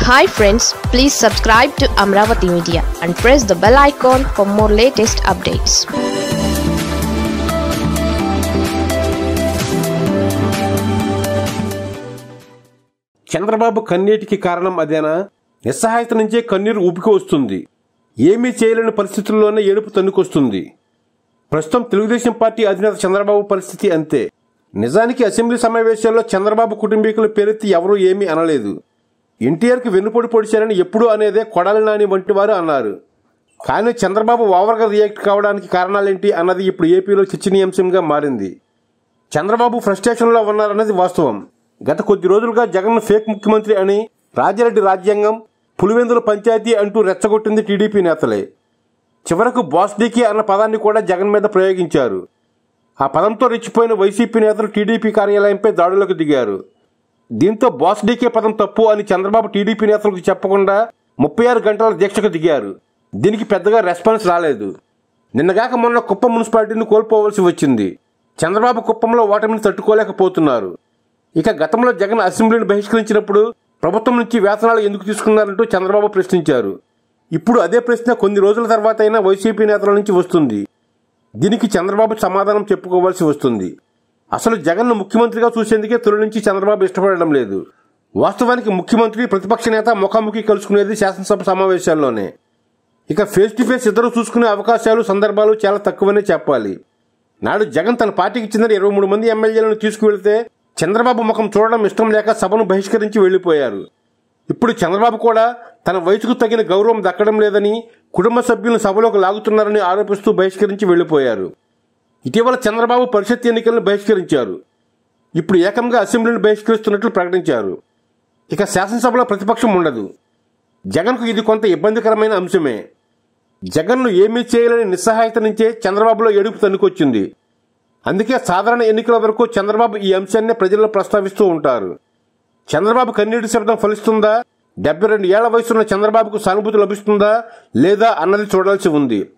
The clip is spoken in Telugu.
hi friends please subscribe to Amaravati media and press the bell icon for more latest updates Chandrababu కన్నీటికి కారణం అదేనా నిస్సహాయత నుంచే కన్నీరు ఊపికి వస్తుంది ఏమీ చేయలేని పరిస్థితుల్లోనే ఏడుపు తన్నుకొస్తుంది ప్రస్తుతం తెలుగుదేశం పార్టీ అధినేత చంద్రబాబు పరిస్థితి అంతే నిజానికి అసెంబ్లీ సమావేశాల్లో చంద్రబాబు కుటుంబీకుల పేరెత్తి ఎవరూ ఏమీ అనలేదు ఎన్టీఆర్కి వెన్నుపొడి పొడిచారని ఎప్పుడూ అనేదే కొడాలి నాని వంటి వారు అన్నారు కానీ చంద్రబాబు ఓవర్గా రియాక్ట్ కావడానికి కారణాలేంటి అన్నది ఇప్పుడు ఏపీలో చర్చనీయాంశంగా మారింది చంద్రబాబు ఫ్రస్ట్రేషన్లో ఉన్నారన్నది వాస్తవం గత కొద్ది రోజులుగా జగన్ ఫేక్ ముఖ్యమంత్రి అని రాజారెడ్డి రాజ్యాంగం పులివెందుల పంచాయతీ అంటూ రెచ్చగొట్టింది టీడీపీ నేతలే చివరకు బాస్ డీకే అన్న పదాన్ని కూడా జగన్ మీద ప్రయోగించారు ఆ పదంతో రెచ్చిపోయిన వైసీపీ నేతలు టీడీపీ కార్యాలయంపై దాడులకు దిగారు దీంతో బాస్ డీకే పదం తప్పు అని చంద్రబాబు టీడీపీ నేతలకు చెప్పకుండా ముప్పై ఆరు గంటల దీక్షకు దిగారు దీనికి పెద్దగా రెస్పాన్స్ రాలేదు నిన్నగాక మొన్న కుప్పం మున్సిపాలిటీని కోల్పోవలసి వచ్చింది చంద్రబాబు కుప్పంలో ఓటమిని తట్టుకోలేకపోతున్నారు ఇక గతంలో జగన్ అసెంబ్లీని బహిష్కరించినప్పుడు ప్రభుత్వం నుంచి వేతనాలు ఎందుకు తీసుకున్నారంటూ చంద్రబాబు ప్రశ్నించారు ఇప్పుడు అదే ప్రశ్న కొన్ని రోజుల తర్వాత అయినా వైసీపీ నేతల నుంచి వస్తుంది దీనికి చంద్రబాబు సమాధానం చెప్పుకోవాల్సి వస్తుంది అసలు జగన్ను ముఖ్యమంత్రిగా చూసేందుకే తొలి నుంచి చంద్రబాబు ఇష్టపడడం లేదు వాస్తవానికి ముఖ్యమంత్రి ప్రతిపక్ష నేత ముఖాముఖి కలుసుకునేది శాసనసభ సమావేశాల్లోనే ఇక ఫేస్ టు ఫేస్ ఇద్దరు చూసుకునే అవకాశాలు సందర్భాలు చాలా తక్కువనే చెప్పాలి నాడు జగన్ తన పార్టీకి చెందిన ఇరవై మూడు మంది ఎమ్మెల్యేలను తీసుకువెళితే చంద్రబాబు ముఖం చూడడం ఇష్టం లేక సభను బహిష్కరించి వెళ్లిపోయారు ఇప్పుడు చంద్రబాబు కూడా తన వయసుకు తగిన గౌరవం దక్కడం లేదని కుటుంబ సభ్యులను సభలోకి లాగుతున్నారని ఆరోపిస్తూ బహిష్కరించి వెళ్లిపోయారు ఇటీవల చంద్రబాబు పరిషత్ ఎన్నికలను బహిష్కరించారు ఇప్పుడు ఏకంగా అసెంబ్లీని బహిష్కరిస్తున్నట్లు ప్రకటించారు ఇక శాసనసభలో ప్రతిపక్షం ఉండదు జగన్కు ఇది కొంత ఇబ్బందికరమైన అంశమే జగన్ను ఏమీ చేయలేని నిస్సహాయత నుంచే చంద్రబాబులో ఏడుపు తన్నుకొచ్చింది అందుకే సాధారణ ఎన్నికల వరకు చంద్రబాబు ఈ అంశాన్ని ప్రజల్లో ప్రస్తావిస్తూ ఉంటారు చంద్రబాబు కన్నీటి శబ్దం ఫలిస్తుందా డెబ్బై రెండు ఏళ్ల వయసున్న చంద్రబాబుకు సానుభూతి లభిస్తుందా లేదా అన్నది చూడాల్సి ఉంది